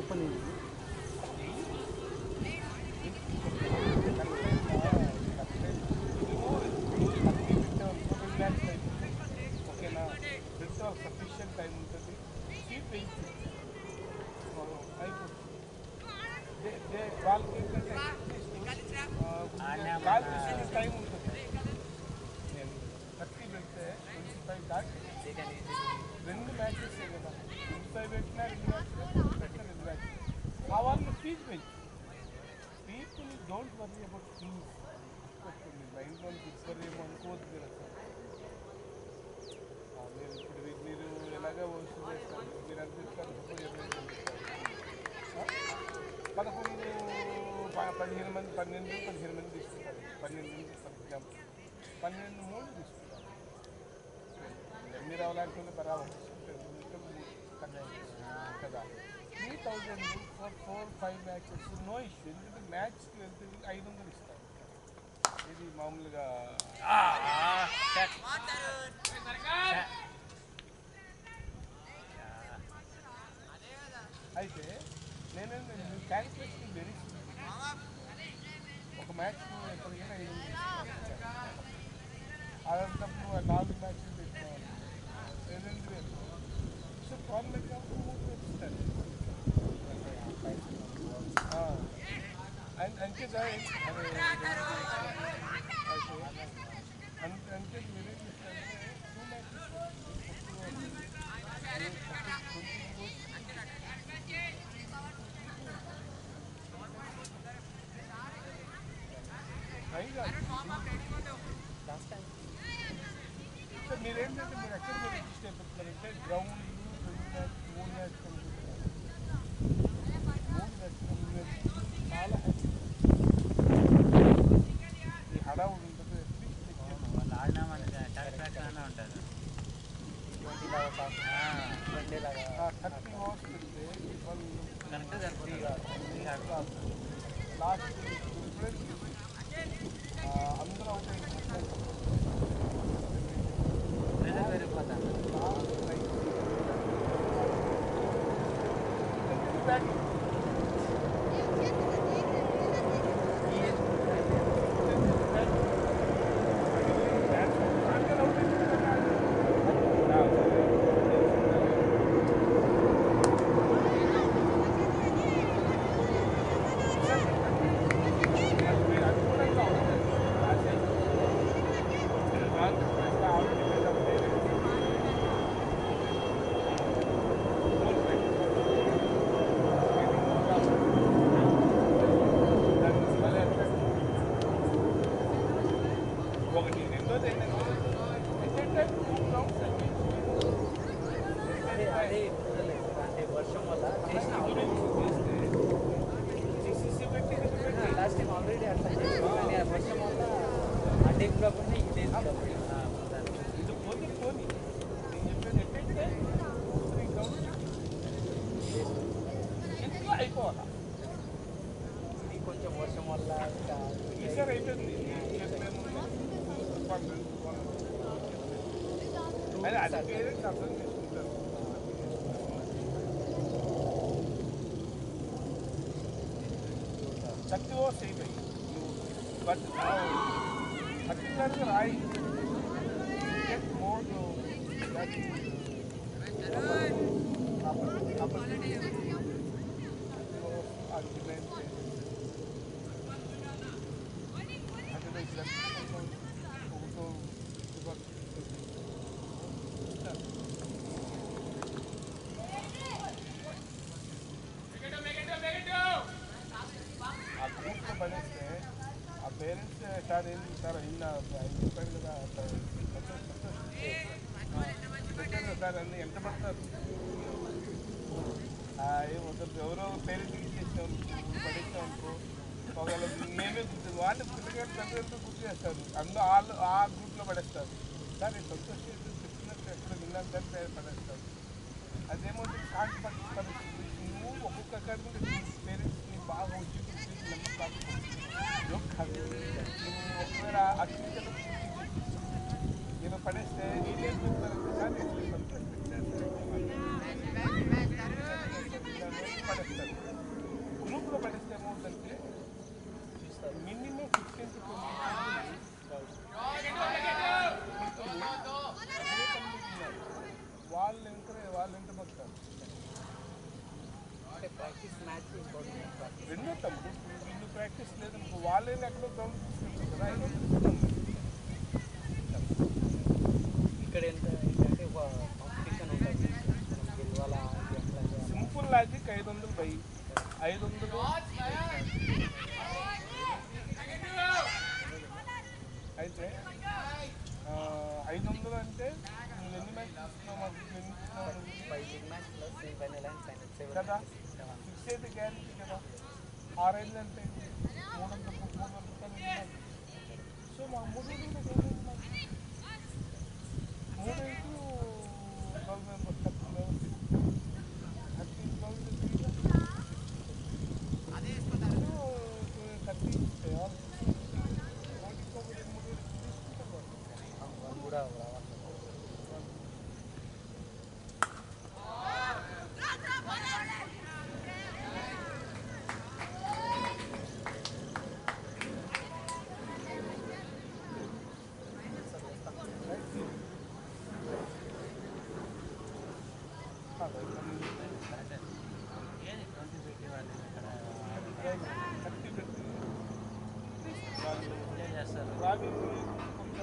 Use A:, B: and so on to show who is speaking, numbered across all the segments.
A: Open అయింది
B: ఓకేనా bit of sufficient time ఉంటుంది కీప్ వెయిటింగ్ అయిపోతుంది దే- దే- వాళ్ళకి ఏంటంటే కాల్ చేసిన టైం ఉంటుంది నేను థర్టీ పెడితే ట్వంటీ ఫైవ్ దాటి రెండు మ్యాచెస్ కదా ట్వంటీ ఫైవ్ పెట్టినా రెండు మ్యాచెస్ పెట్టినా రెండు మ్యాచెస్ కావాలని ఫీజు పెంచు people don't worry about fees పెట్టండి మైండ్లో ఫిక్సర్ ఏమో అనుకోవద్దు కదా సార్ ఆ, మీరు ఇప్పుడు మీరు- మీరు ఎలాగ వసూలు చేస్తారు మీరు ఎంత ఇస్తారు ముప్పై ఇరవై వేలు ఇస్తారు. ఆ? పదకొండు ప- పదిహేను మంది పన్నెండు పదిహేను మంది తీసుకుంటారు పన్నెండు నుంచి ఫర్ ఎగ్జాంపుల్ పన్నెండు మూడు తీసుకుంటారు ఎన్ని రావాలంటే బరాబర్ కదా three thousand for four five matches no issue ఎందుకంటే మ్యాచ్కి వెళ్తే ఐదు వందలు ఇస్తారు ఇది మామూలుగా అయితే నేనేం క్యాలిక్యులేషన్ వెరీ ఒక మ్యాచ్ ఎప్పటికైనా ఐదు వందలు ఇస్తారు. అలాంటప్పుడు నాలుగు మ్యాచ్లు పెట్టుకోవాలి రెండు వేలు సో టోర్నమెంట్ కాబట్టి మూడు వేలు ఇస్తారు ఆ. అం- అంతేదా అదే అంతే అంతే మీరేం చేస్తారంటే టూ మ్యాచెస్ పైగా సో మీరేంటంటే మీరు ఎక్కడ మీరు రిజిస్టర్ అయిపోతున్నారంటే గ్రౌండ్ రెండు మ్యాచ్ మూడు మ్యాచ్ అనుకుంటున్నారు మూడు మ్యాచ్ మూడు మ్యాచ్ చాలా హ్యాపీ ఈ హడావుడు ఉంటుంది అట్లీస్ట్
C: వాళ్ళు ఆడినా మనకి సాటిస్ఫాక్షన్ అనే ఉంటుంది
A: ట్వంటీ లాగా కాకుండా ట్వంటీ లాగా
B: థర్టీ అవర్స్ పెడితే వాళ్ళు
C: కరెక్ట్గా సరిపోతుంది
B: లాస్ట్ అందరూ అవుట్ అయిపోతారు
C: ప్రెజర్ పెరిగిపోతాను
B: ఒకటి రెండోది ఏంటంటే ఏంటంటే టూ గ్రౌండ్స్ అండి
A: అదే అదే కుదరలేదు అంటే వర్షం వల్ల చేసిన లాస్ట్ టైం ఆల్రెడీ అట్లా చేసాం కానీ ఆ వర్షం వల్ల ఆ డే కాకుండా ఈ డే
B: ఇది పోతే పోని నేను చెప్పేది ఏంటంటే త్రీ గ్రౌండ్స్ ఇంట్లో అయిపోవాలా
A: ఇది కొంచెం వర్షం వల్ల ఇంకా
B: ఈసారి అయిపోయింది అదే అది పేరెంట్స్ అర్థం చేసుకుంటారు థర్టీ ఓవర్స్ అయిపోయి బట్ పర్టికులర్గా రాయి గెట్ మోర్ ఆర్గ్యుమెంట్ అంటే ఇట్లా ఒకటో ఆ గ్రూప్లో పడేస్తే ఆ పేరెంట్స్ సార్ ఏంటి సార్ అయినా ఐదు రూపాయలు కదా సార్ సంతోష్ సంతోష్ పెట్టారు కదా సార్ అన్ని ఎంత పడతారు ఆ, ఏం వద్దు ఎవరో పేరెంట్కి ఇచ్చేసాం పడేసాం అనుకో ఒకవేళ మేమే గుర్తు వాళ్ళు పిల్లగారు తల్లిదండ్రులు గుర్తు చేస్తారు అందులో వాళ్ళు ఆ గ్రూప్లో పడేస్తారు సార్ నేను సంతోష్ చేసి చెప్పినట్టు ఎక్కడ విన్నాను కానీ పేరు పడేస్తారు అదేమవుతుంది శాంతి పరిస్థితి నువ్వు ఒక్కొక్క కారణం పేరెంట్స్ని బాగా వచ్చి నువ్వు ఒకవేళ అత్యంత నేను పడేస్తే నేనేం చెప్తానంటే సార్ నేను సంతోష పెట్టాను పడేస్తారు
A: అంటే ప్రాక్టీస్ మ్యాచ్ ఇంపార్టెంట్ ప్రాక్టీస్
B: రెండో తమ్ముడు వీళ్ళు ప్రాక్టీస్ లేదు ఇంకో వాళ్ళే ఎక్కడో గ్రౌండ్ తీసుకెళ్తారు కదా ఐదు వందలు ఇస్తున్నాం మేము.
A: ఇక్కడ ఎంత ఏంటంటే ఒక కాంపిటీషన్ ఉంటుంది మనం గెలవాలా ఇది ఎట్లా చేయాలా?
B: సింపుల్ లాజిక్ ఐదు వందలు బై ఐదు వందలు అయితే ఆ, ఐదు వందలు అంటే నువ్వు ఎన్ని మ్యాచ్ తీసుకున్నావు మాకు ఎన్ని ఇస్తున్నావు?
A: Five big match plus semifinal and final seven
B: కదా ఫిక్స్ అయితే గ్యారెంటీ కదా ఆరైదు అంటే మూడు వందల మూడు వందల రూపాయలు ఇవ్వాలి. సో మా మూడు వందలు మూడు ఐదు twelve members thirty members thirty thousand thirty
A: మనం కూడా రావాలి
C: ఏది ట్వంటీ పెట్టి వాళ్ళు ఇక్కడ
B: థర్టీ పెట్టి
C: ఎంజాయ్ చేస్తారు
B: రాబీ కొంత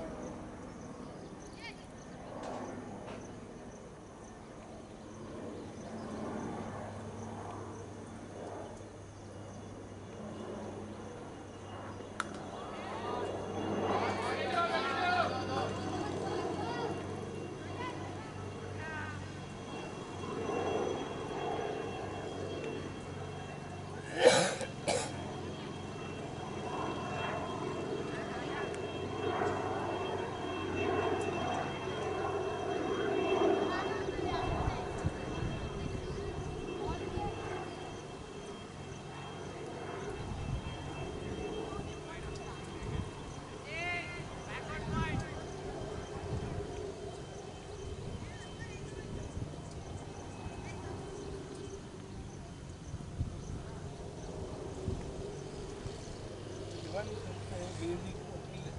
B: ఇవన్నీ చూస్తే బేసిక్ ఒకటి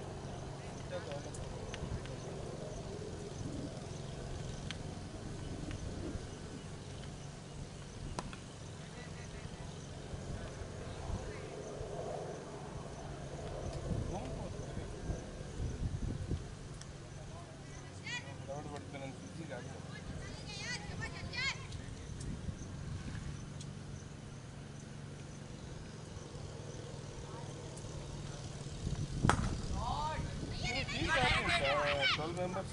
B: ఎవడు పడుతున్నాను పిచ్చి కాదు ట్వెల్వ్ మెంబర్స్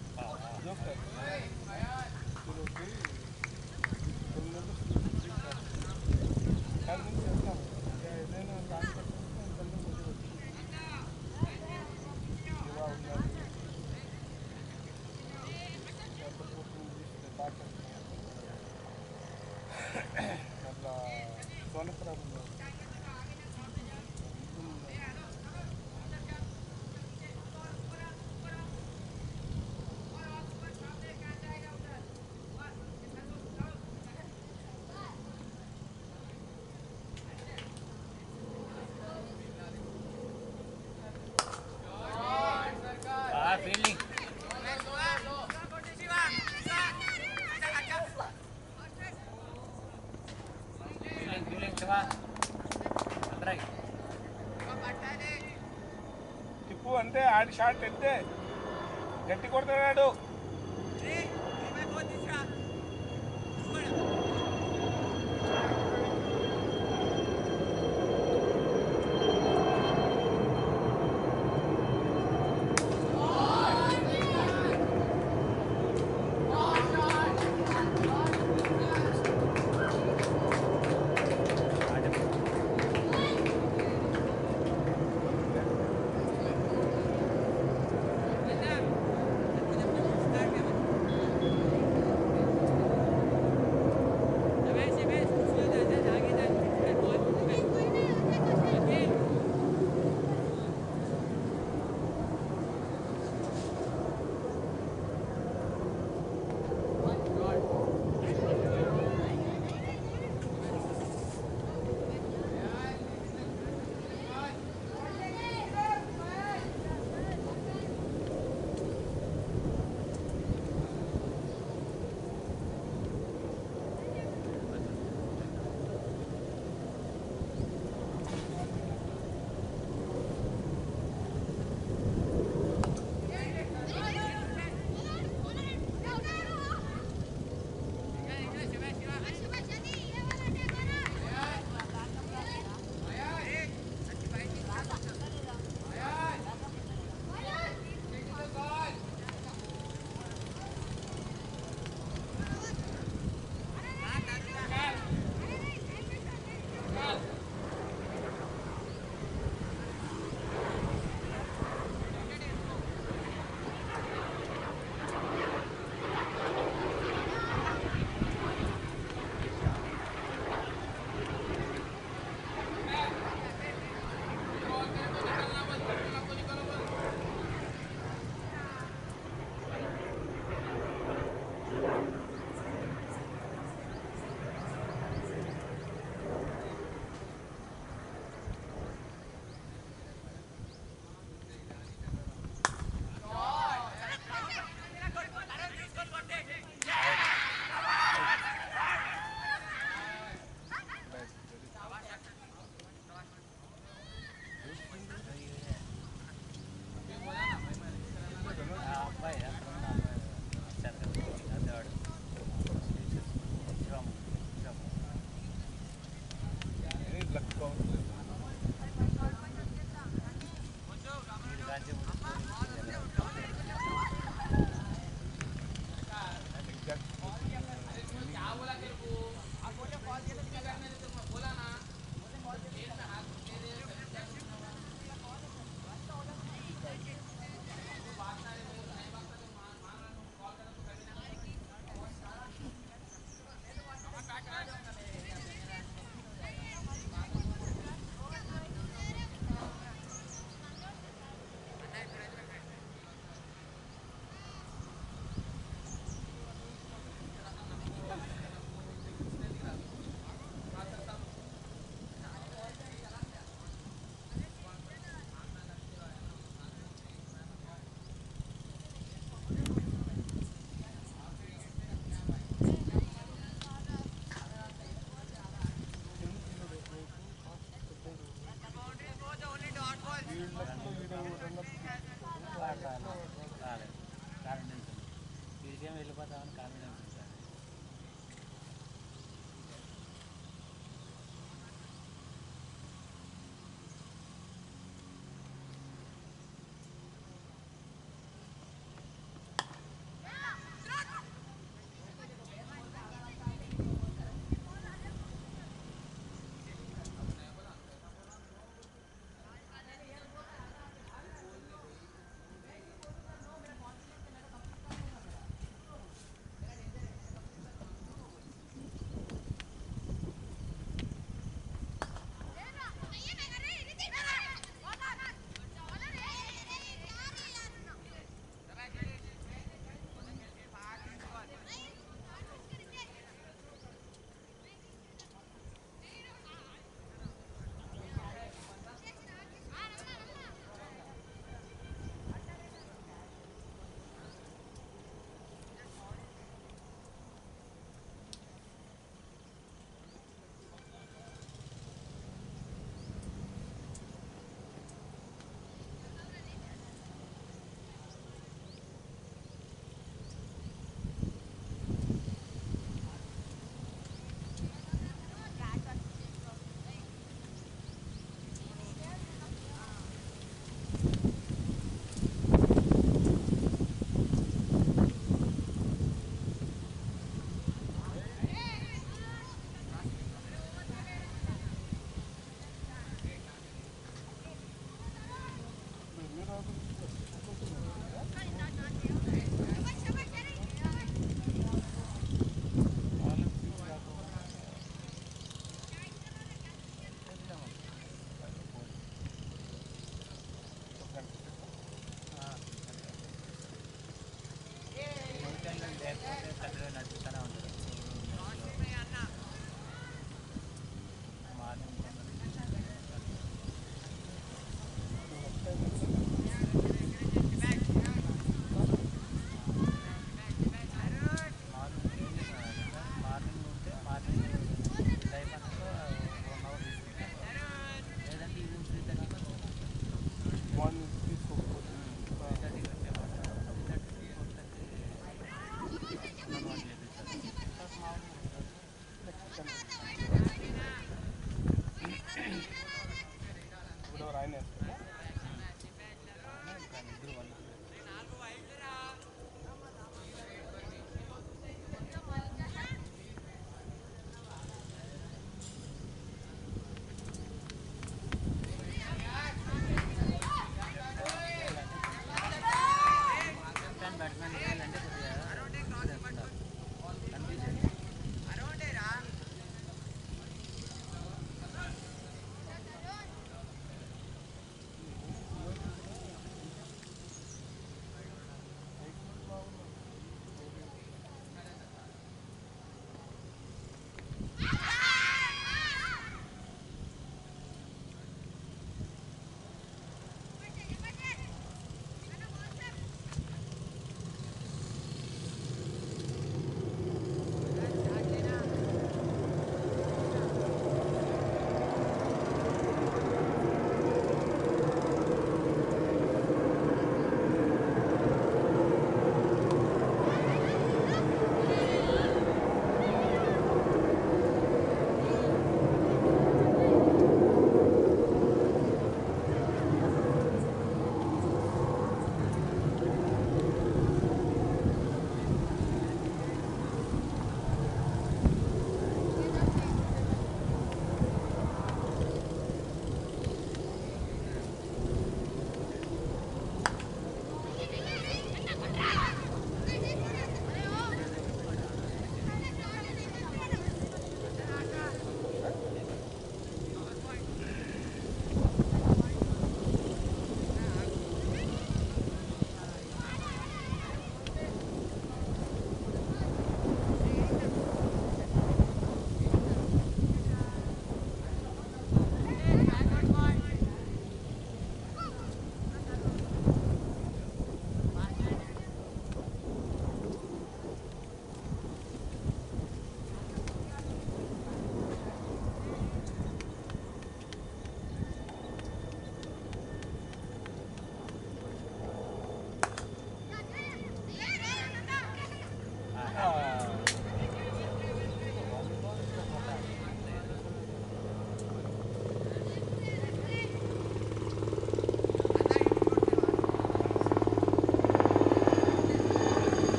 B: అట్లా సోనపురం
C: బాగా ఫీల్డింగ్ ఫీల్డింగ్ ఫీల్డింగ్ శివా అందరై
B: టిప్పు అంటే ఆడి షాట్ ఎత్తే గట్టి కొడుతున్నాడు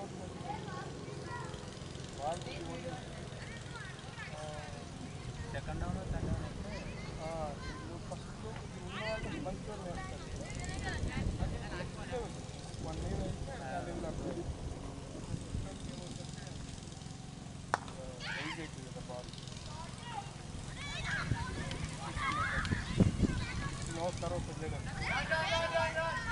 B: అవుతుంది వాళ్ళకి only
C: second down third down అయితే
B: ఫస్ట్లో ఉన్న వాళ్ళకి మంచి వాళ్ళు వేస్తారు అది నెక్స్ట్ లెవెల్ వన్ ఇయర్ అయితే ఆ లెవెల్ అప్పుడు రైజ్ అవుతుంది కదా బాల్ లాస్ తర్వాత వదిలేయడం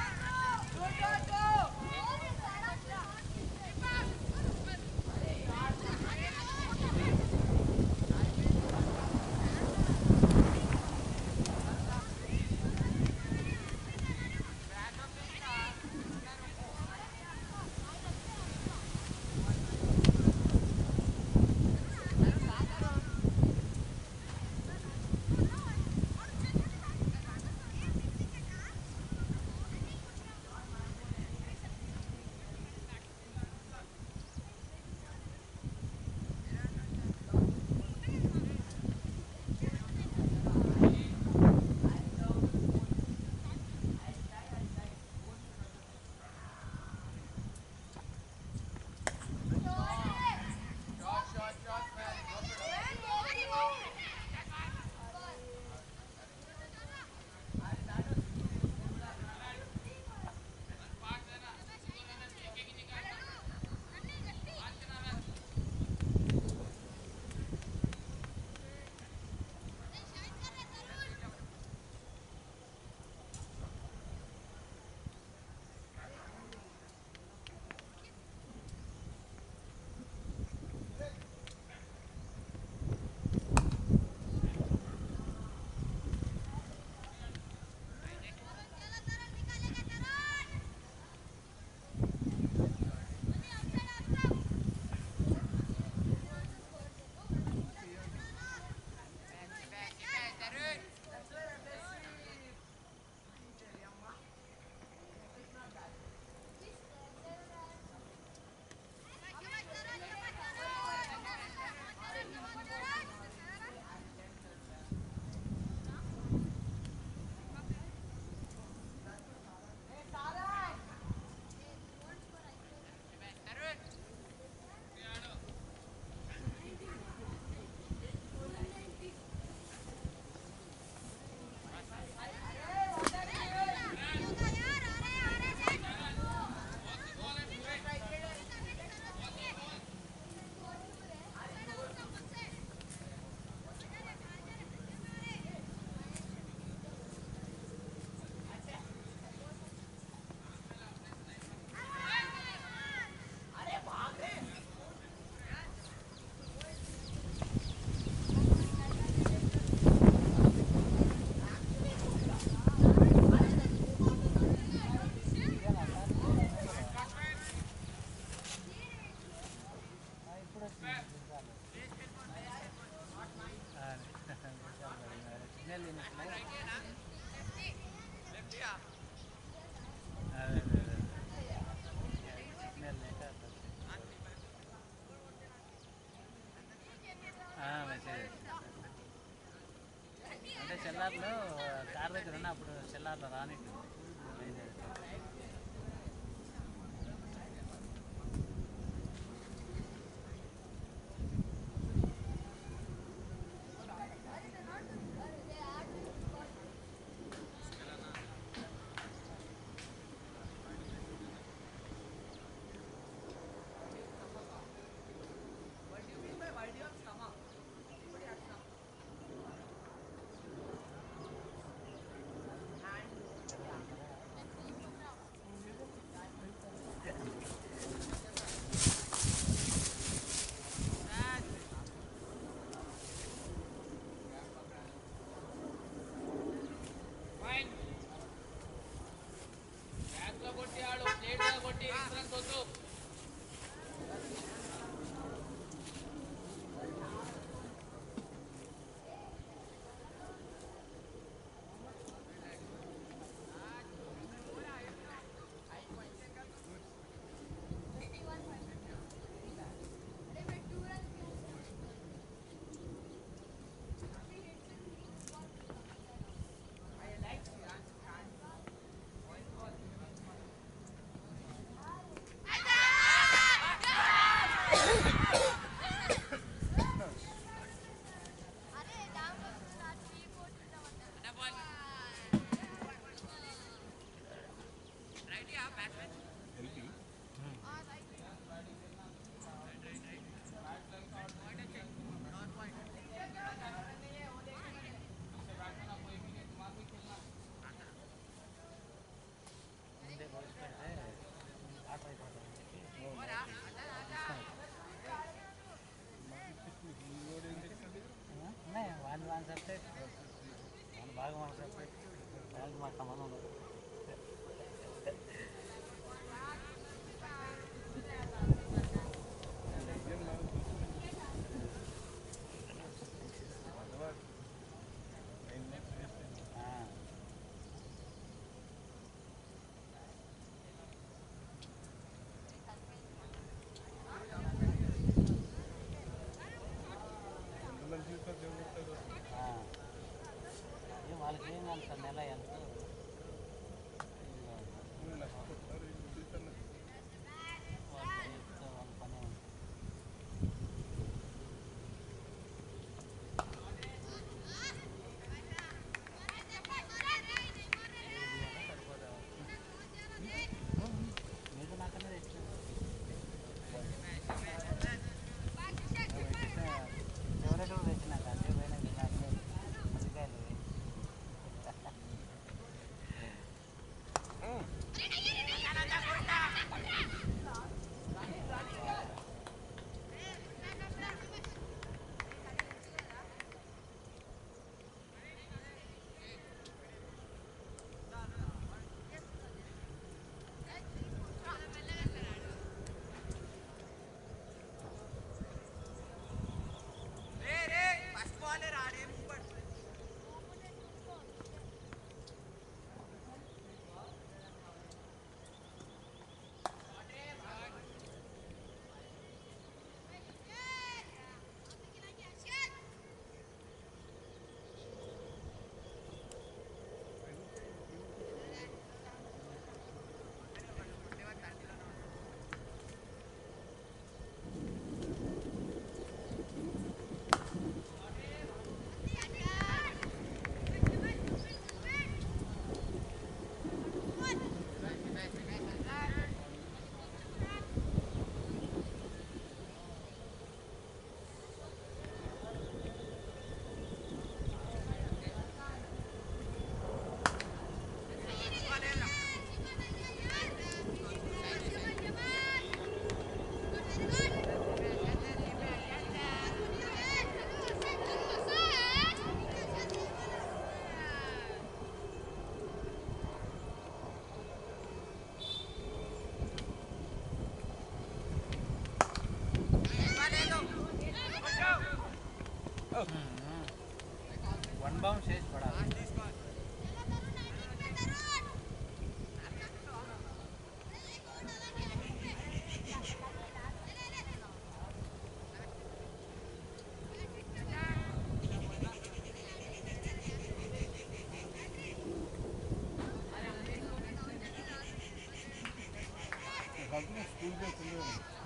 A: ఇప్పుడు వచ్చింది
C: సిగ్నల్ సిగ్నల్ లేక మెసేజ్ అంటే చెల్లార్లో కార్ దగ్గర ఉన్న అప్పుడు చెల్లార్లో రానిట్టు
B: ఆ
C: సపరేట్ మన బాగా మన సపరేట్ దానికి మాకు సంబంధం ఉండదు
B: ఏం మనం అలవాటు నైన్ మినిట్స్ వేస్ట్ అయింది
C: ఆ.
B: ఎంతమంది తీసుకొని చెబుతారు
C: ఆ. ఏం వాళ్ళకి ఏం కాదు సార్ నెల ఎంత
B: నువ్వు నష్టపోతారు తీసుకున్నా
C: వాళ్ళు చెప్తే వాళ్ళ పని ఉంది. మీరు నాకన్నా తెచ్చిన ఎవరెక్కడ తెచ్చినాక అంటే పోయినా కదా అన్నీ పచ్చికాయలు వన్ బౌండ్ చేసి పడాలి
B: హస్బెండ్ స్కూల్ చేస్తుంది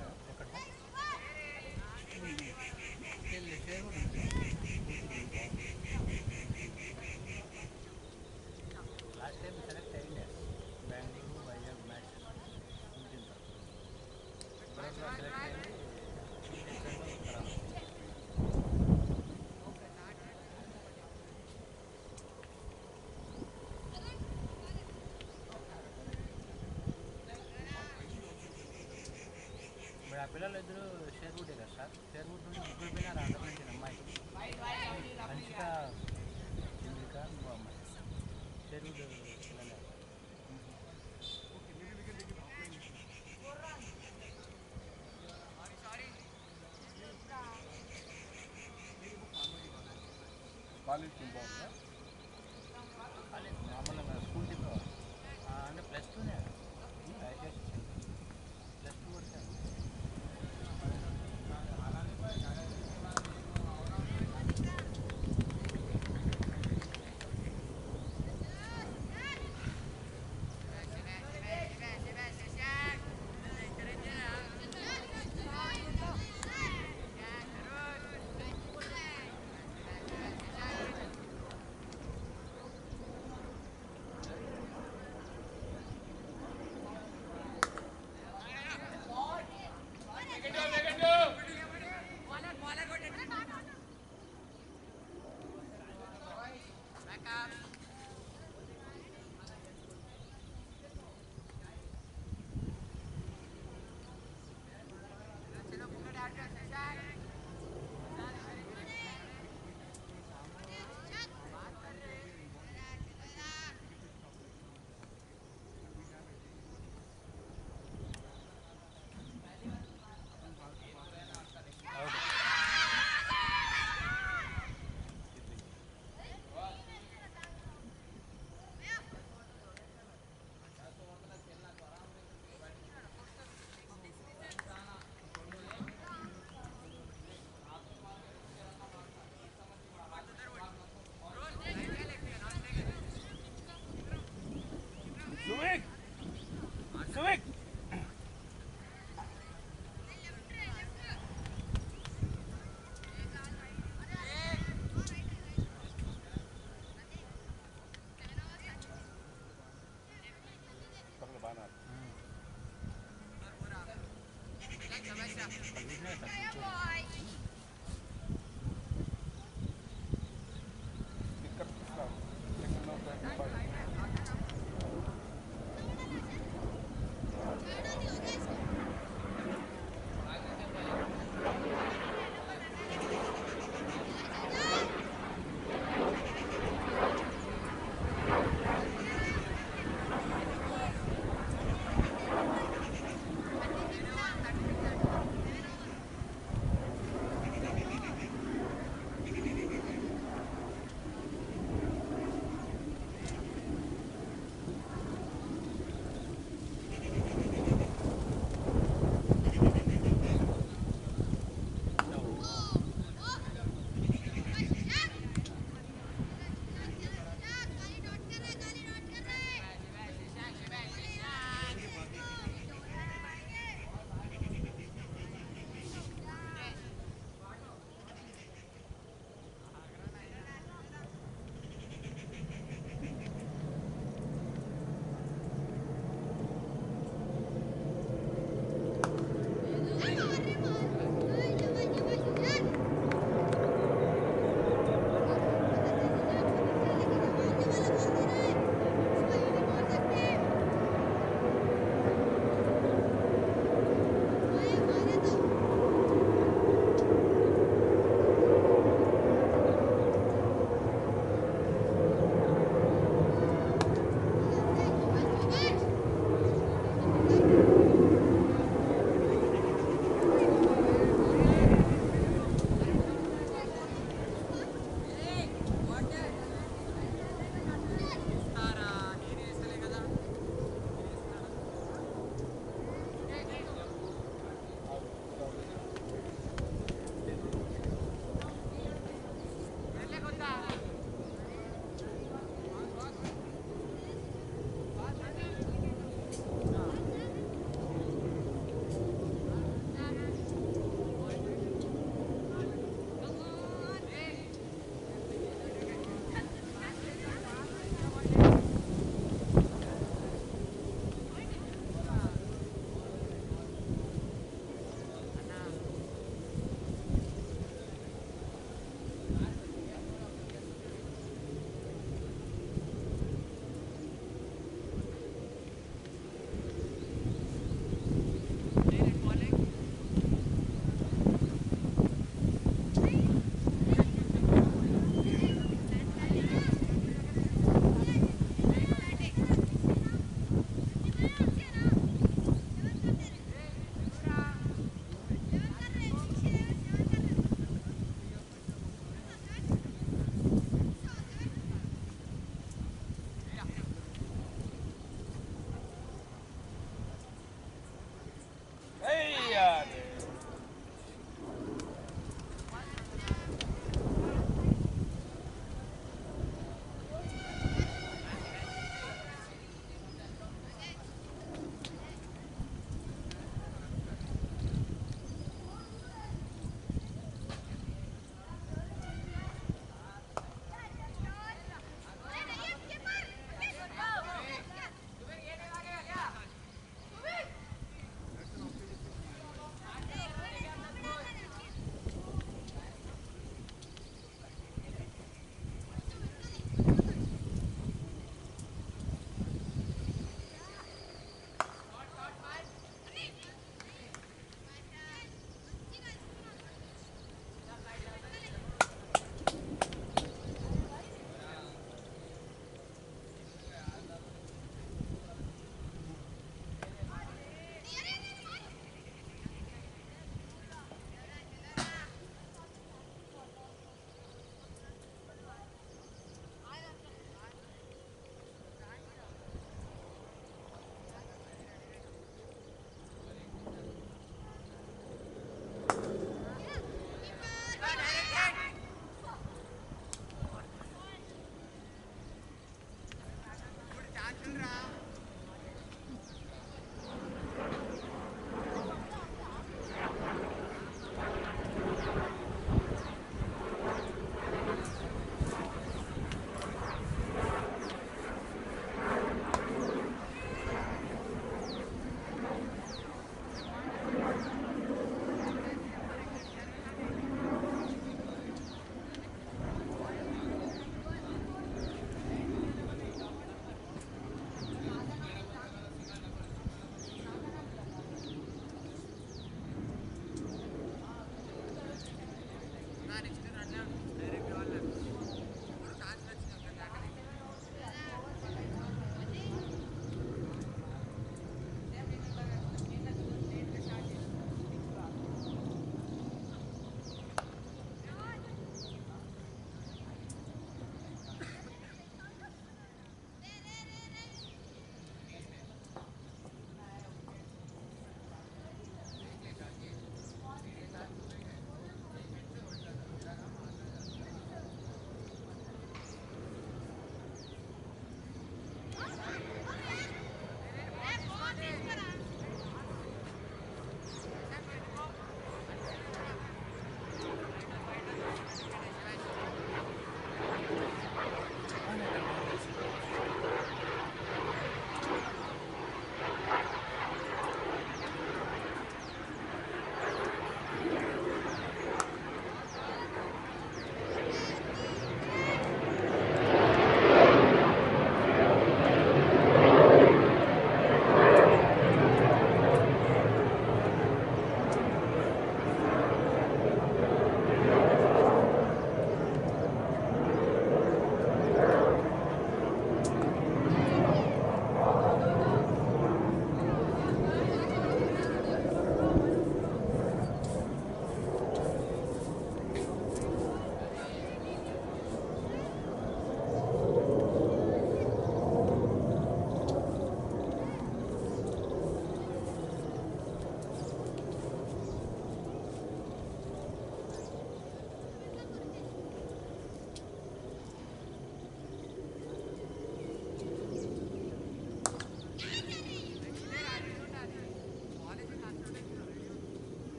C: లాస్ట్ టైం సెలెక్ట్ అయ్యిండే బెంగళూరు వైజాగ్ మ్యాచ్ సెలెక్ట్ అయ్యింది ఇప్పుడు ఆ పిల్లలు ఇద్దరు షేర్వుడ్ కదా సార్ షేర్వుడ్ నుండి ముగ్గురు పోయినారు ఆంధ్ర నుంచి అమ్మాయి మంచిగా చంద్రిక ఇంకో అమ్మాయి షేర్వుడ్ పిల్లలే
B: కాలేజ్ బాగుందా
C: కాలేజ్ మామూలుగా స్కూల్ టీమ్ అంటే ప్లస్ టూనే దయచేసి ప్లస్ టూ కూడా సార్ వీడియో సార్
B: స్టిక్కర్ ఇస్తాం స్టిక్కర్లో ట్వంటీ ఫైవ్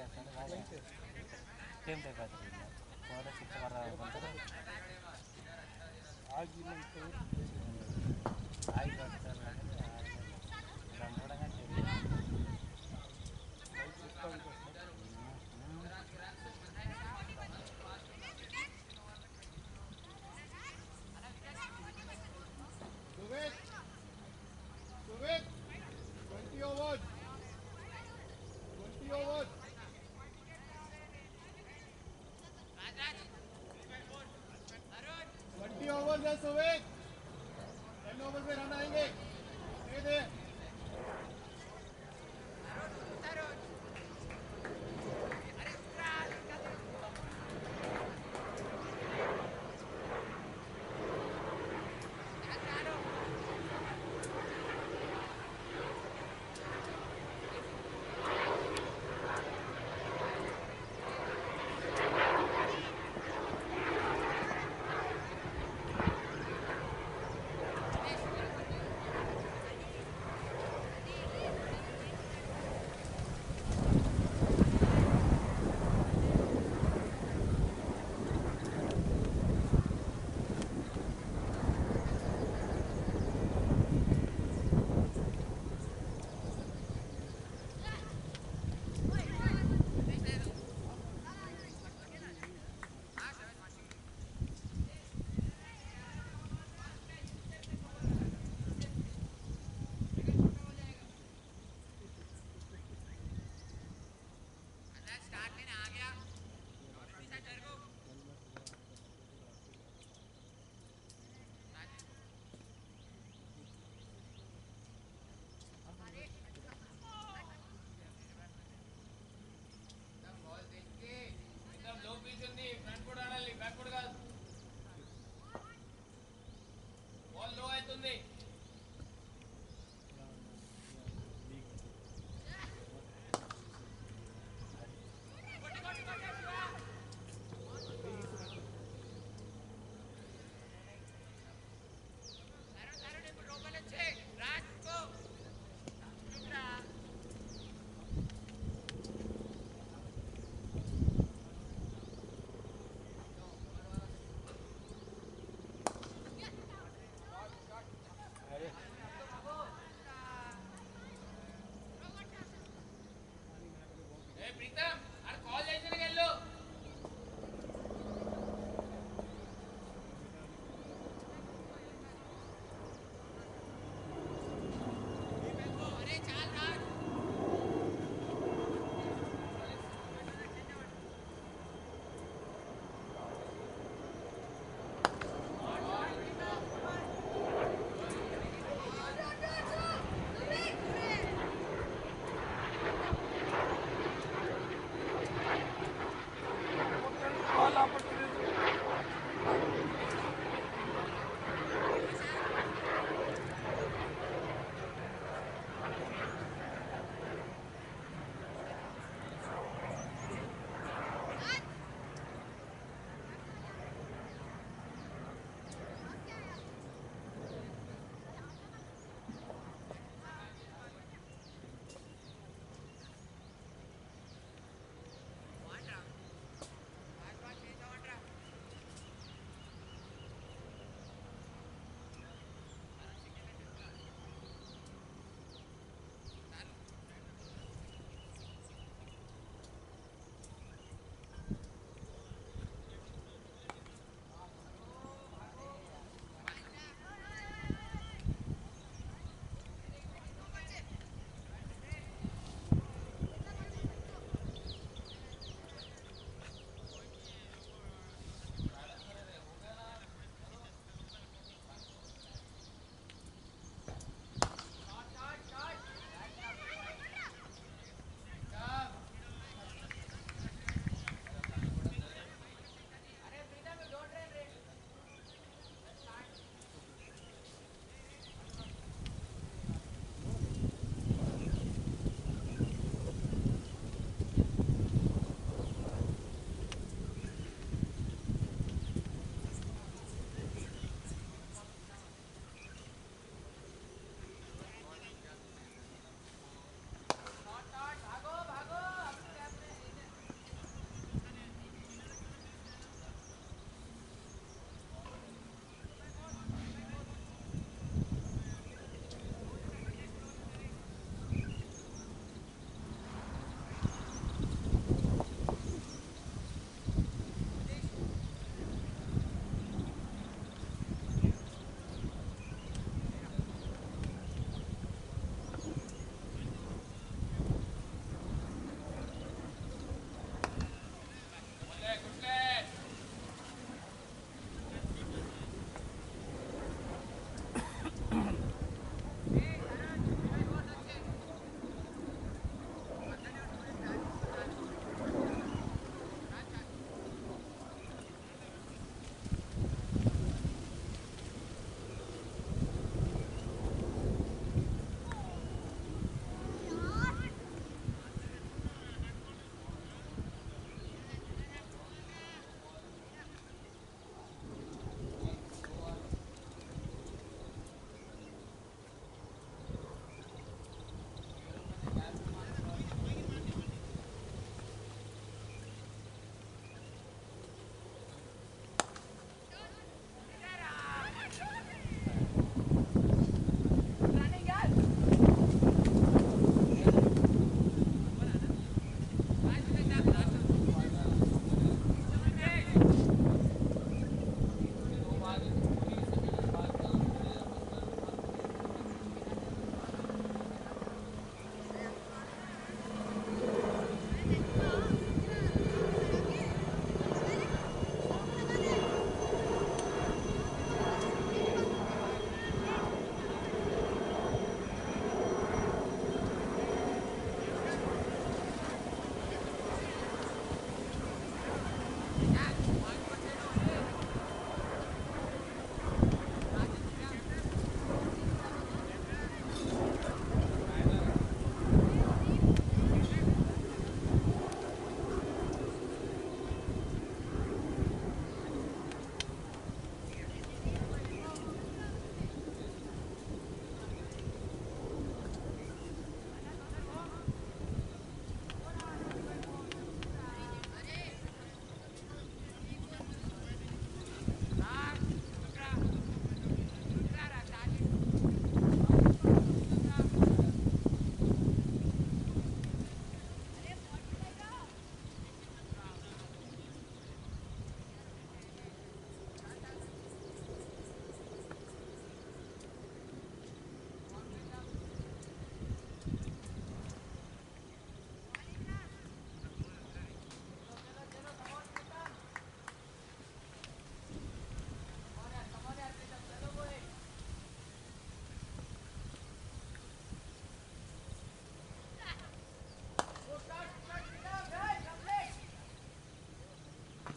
C: సేమ్ టైప్ అవుతుంది ఫోర్ సిక్స్ వర
B: ಆಗಿಲ್ಲ ಇತ್ತು
C: ఆయి పడతారు దాని కూడా
D: Suvik! Suvik! 20 overs! 20 overs! Twenty over है सुवेक टेन ओवर में रन आएंगे दे दे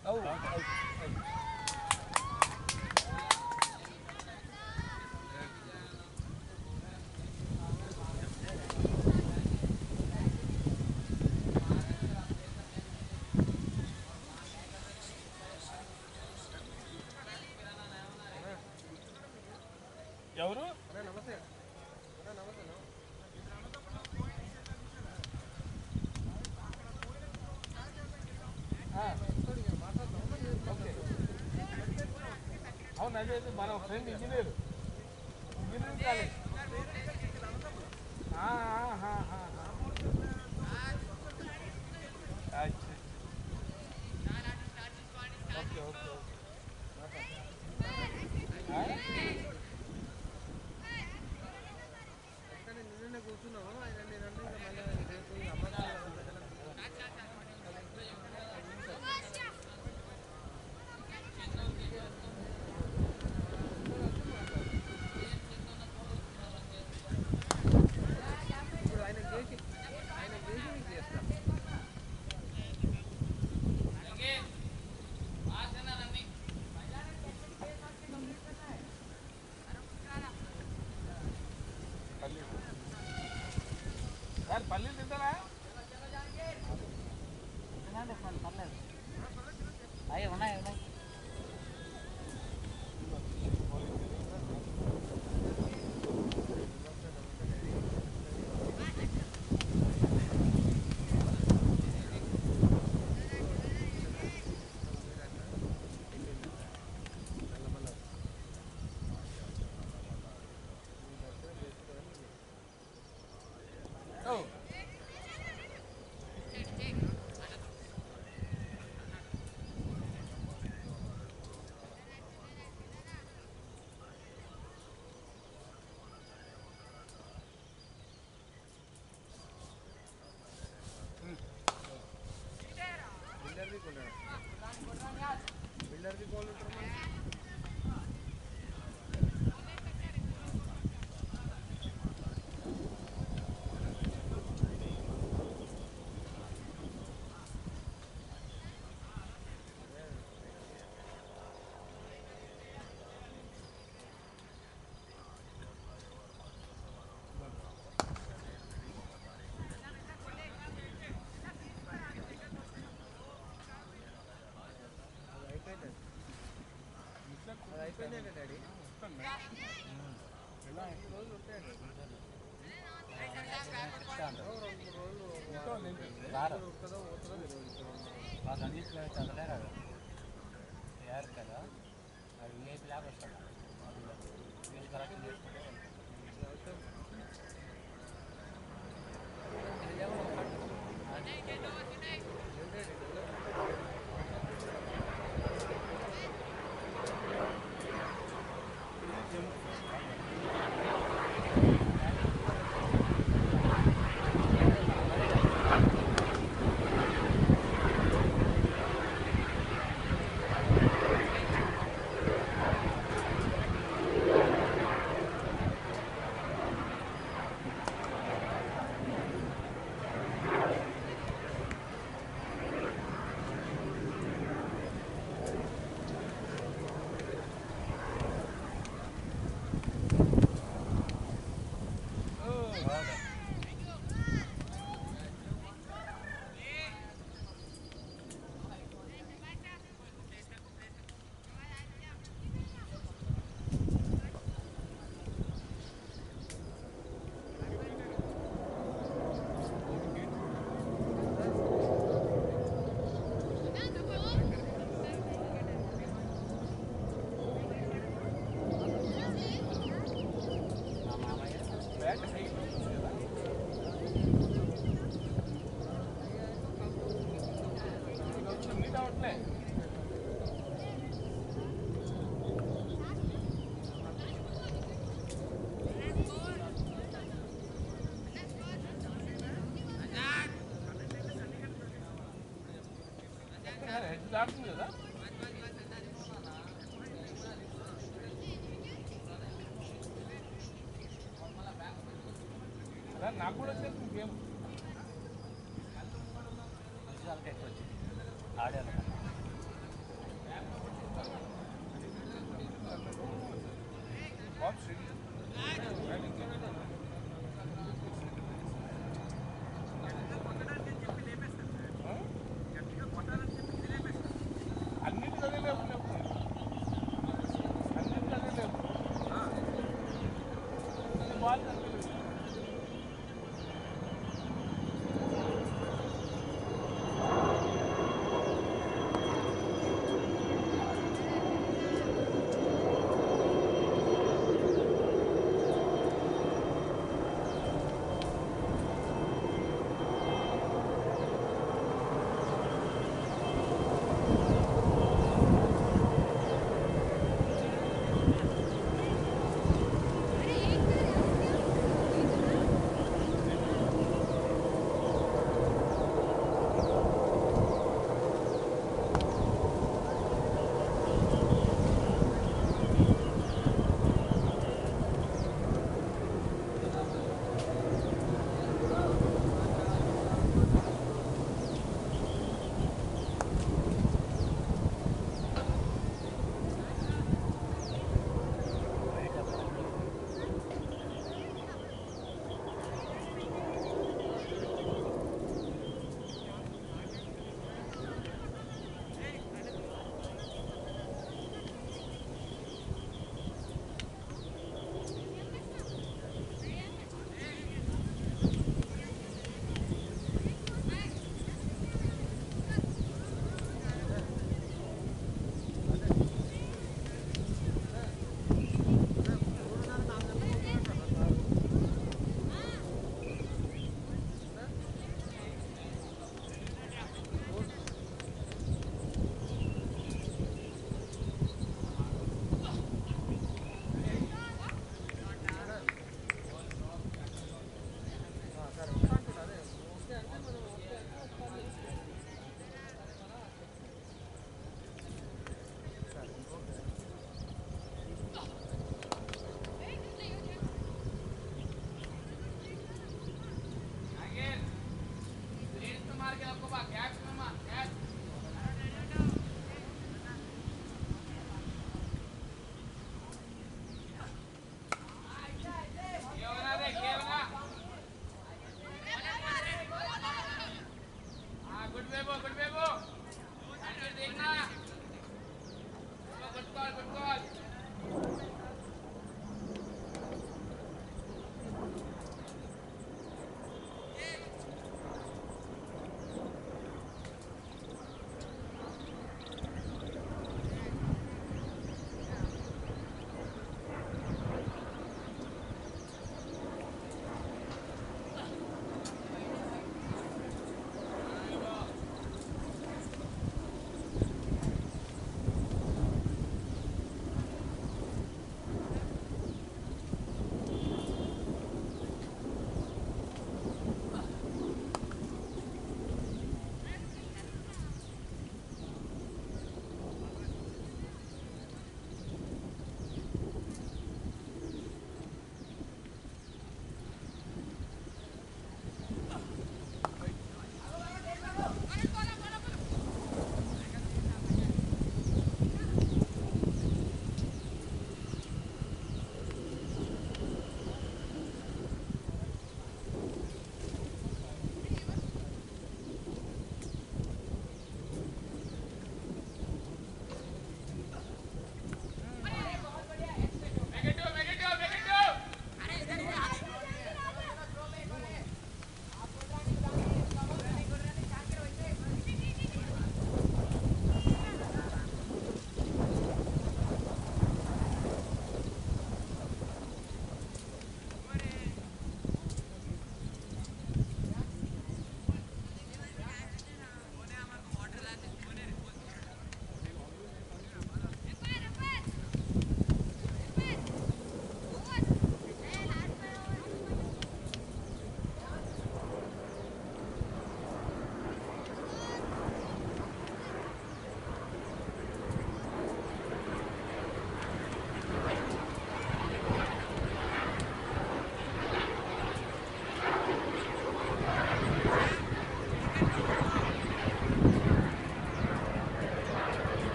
B: అవు అవు ఎవరు ఆ, ఓకే. అవును అదే అదే మన ఫ్రెండ్ ఇంజనీర్ ఇంజనీరింగ్ కాలేజ్ ఆ, ఆ, ఆ, ఆ, ఆ. అచ్చా. ఓకే ఓకే ఓకే ఆ? పల్లీలు సార్ పల్లీలు తింటారా
A: తినండి సార్ పర్లేదు అయ్యి ఉన్నాయి ఉన్నాయి
B: ఓ
C: రారు మాకు అందించిన చదవలేరు యారు కదా అది విఐపి లాగా వస్తాడు వీళ్ళు కరెక్ట్ చేసుకుంటే మా మామయ్య
B: బ్యాట్ హైట్ ఉంటుంది కదా ఇది కొంచెం నీట్ అవట్లే హెడ్ దాటుతుంది కదా అలా నాకు కూడా వచ్చేస్తుంది గేమ్
C: మంచి వాళ్ళకి ఎక్కువ వచ్చింది ఆడాలి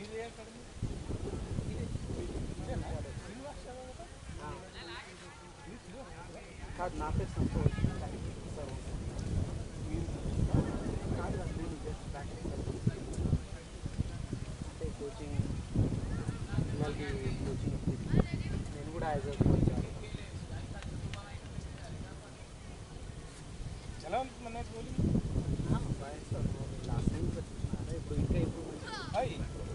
B: మీదే అకాడమీ ఇదేనా శ్రీనివాస్ యాదవ్ కదా? ఇది శ్రీనివాస్ యాదవ్ కదా?
A: కాదు నా పేరు సంతోష్ సార్
B: మీరు
A: కాదు కాదు నేను జస్ట్ ప్రాక్టీస్ అంటే కోచింగ్ వాళ్ళకి కోచింగ్ ఇచ్చింది నేను కూడా యాజ్ అ కోచ్
B: ఎలా ఉంటుంది మన బౌలింగ్
A: లాస్ట్ టైం అదే ఇప్పుడు ఇంకా ఇంప్రూవ్మెంట్
B: హాయ్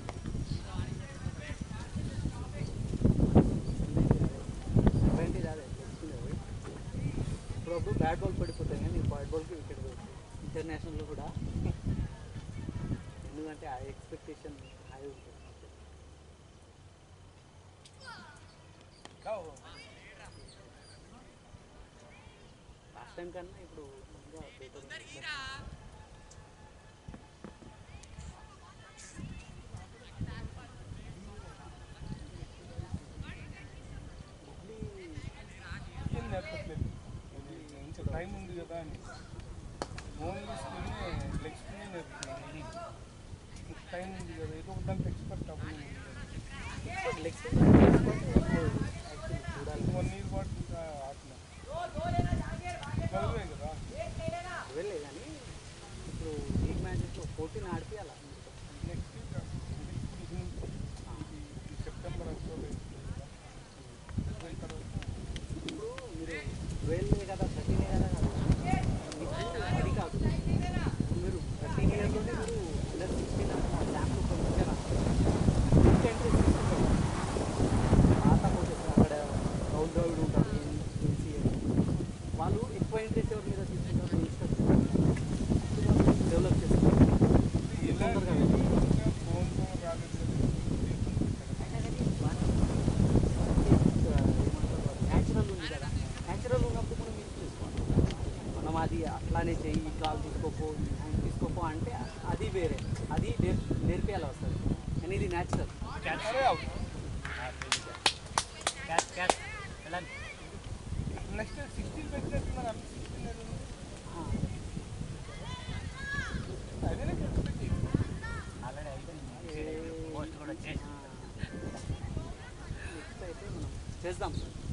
A: అడ్వాంటేజ్ అదే తెలుసుకునేది ఇప్పుడు బ్యాట్ బాల్ పడిపోతాయి కానీ వైట్ బాల్కి వికెట్ పోతుంది ఇంటర్నేషనల్లో కూడా ఎందుకంటే ఆ ఎక్స్పెక్టేషన్ హై ఉంటుంది లాస్ట్ టైం కన్నా ఇప్పుడు ఇంకా బెటర్
B: ఏం నేర్పట్లేదు ఇది మంచి టైం ఉంది కదా అని ఓన్లీ స్పిన్ లెగ్ స్పిన్ నేర్పుతున్నాను టైం ఉంది కదా ఏదో ఒక దానికి ఎక్స్పర్ట్ అవ్వాలి
A: లెగ్ చూడాలి
B: వన్ ఇయర్ పాటు ఇంకా ఆటలు చదివే కదా
A: వెళ్ళే కానీ ఇప్పుడు లీగ్ మ్యాచెస్లో ఫోర్టీన్ ఆడిపియాలా
B: నెక్స్ట్ ఇప్పుడు ఇది సెప్టెంబర్ అక్టోబర్ దాని తర్వాత
A: ఇప్పుడు మీరు ట్వెల్వ్ కదా థర్టీన్ కదా కాదు మీకు అది కాదు మీరు థర్టీన్ ఇయర్లోనే మీరు అండర్ సిక్స్టీన్ శాంపుల్ పంపించారు ఎంట్రీ తీసుకుంటారు పాత కోచెస్ అక్కడ రౌండ్ రౌండ్ ఉంటారు ఎన్సీఏ వాళ్ళు ఎక్కువ ఇంట్రెస్ట్ ఎవరి మీద తీసుకుంటారు డెవలప్ చేస్తారు
B: ఇలా
A: తొందరగా
B: ఫోన్తో రాలేదు
A: న్యాచురల్ ఉంది కదా న్యాచురల్ ఉన్నప్పుడు మనం యూజ్ చేసుకోవాలి మనం అది అట్లానే చెయ్యి ఇట్లా తీసుకోపో హ్యాండ్ తీసుకోపో అంటే అది వేరే అది నేర్ నేర్పేయాలి వస్తుంది కానీ ఇది న్యాచురల్
B: అరే అవుట్
C: క్యాచ్ క్యాచ్ వెళ్ళండి
B: నెక్స్ట్ సిక్స్టీన్ పెట్టినట్టు మరి అన్ని సిక్స్టీన్ అదే ఎక్స్పెక్ట్
C: ఆల్రెడీ అయిపోయింది పోస్ట్ కూడా వచ్చేసి
A: నెక్స్ట్ అయితే మనం చేద్దాం